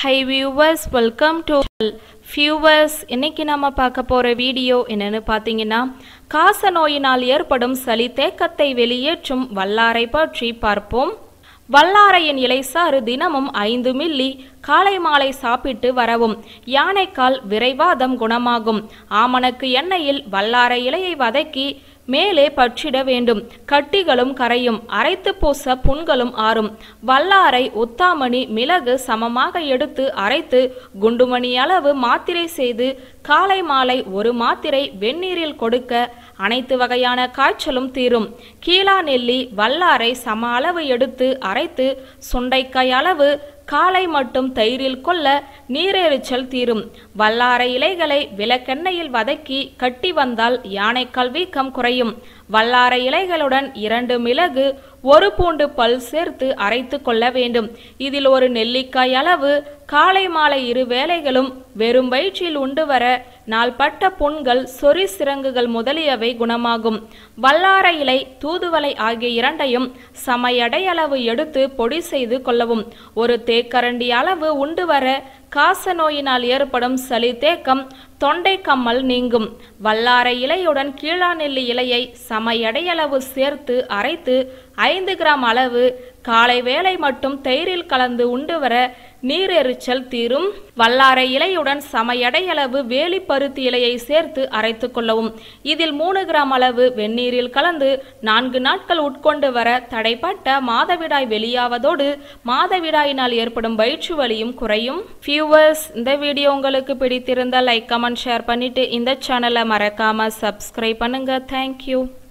high viewers welcome to viewers இன்னைக்கு நம்ம பார்க்க போகிற வீடியோ என்னன்னு பார்த்தீங்கன்னா காச நோயினால் ஏற்படும் சளி தேக்கத்தை வெளியேற்றும் வல்லாரை பற்றி பார்ப்போம் வல்லாரையின் இலைசாறு தினமும் ஐந்து மில்லி காலை மாலை சாப்பிட்டு வரவும் யானைக்கால் விரைவாதம் குணமாகும் ஆமணக்கு எண்ணெயில் வல்லாரை இலையை வதக்கி மேலே பற்றிட வேண்டும் கட்டிகளும் கரையும் அரைத்து பூச புண்களும் ஆறும் வல்லாரை உத்தாமணி மிளகு சமமாக எடுத்து அரைத்து குண்டுமணி அளவு மாத்திரை செய்து காலை மாலை ஒரு மாத்திரை வெந்நீரில் கொடுக்க அனைத்து வகையான காய்ச்சலும் தீரும் கீழா நெல்லி வல்லாரை சம அளவு எடுத்து அரைத்து சுண்டைக்காய் அளவு காலை மட்டும் தயிரில் கொள்ள நீரெரிச்சல் தீரும் வல்லாரை இலைகளை விளக்கெண்ணெயில் வதக்கி கட்டி வந்தால் யானைக்கால் வீக்கம் குறையும் வல்லாரை இலைகளுடன் இரண்டு மிளகு ஒரு பூண்டு பல் சேர்த்து அரைத்து கொள்ள வேண்டும் இதில் ஒரு நெல்லிக்காய் அளவு காலை மாலை இரு வேளைகளும் வெறும் வயிற்றில் உண்டு வர நாள்பட்ட புண்கள் சொறி சிறங்குகள் முதலியவை குணமாகும் வல்லாரை இலை தூதுவளை ஆகிய இரண்டையும் சம எடையளவு எடுத்து பொடி செய்து கொள்ளவும் ஒரு தேக்கரண்டி அளவு உண்டு வர காச நோயினால் ஏற்படும் சளி தேக்கம் தொண்டை கம்மல் நீங்கும் வல்லாரை இலையுடன் கீழாநெல்லி இலையை சம எடையளவு சேர்த்து அரைத்து ஐந்து கிராம் அளவு காலை வேளை மட்டும் தயிரில் கலந்து உண்டு வர நீர் எரிச்சல் தீரும் வல்லாரை இலையுடன் சம எடையளவு வேலி பருத்தி இலையை சேர்த்து அரைத்து கொள்ளவும் இதில் மூணு கிராம் அளவு வெந்நீரில் கலந்து நான்கு நாட்கள் உட்கொண்டு வர தடைப்பட்ட மாதவிடாய் வெளியாவதோடு மாதவிடாயினால் ஏற்படும் வயிற்று வலியும் குறையும் வியூவர்ஸ் இந்த வீடியோ உங்களுக்கு பிடித்திருந்தால் லைக் கமெண்ட் ஷேர் பண்ணிட்டு இந்த சேனலை மறக்காம சப்ஸ்கிரைப் பண்ணுங்க தேங்க்யூ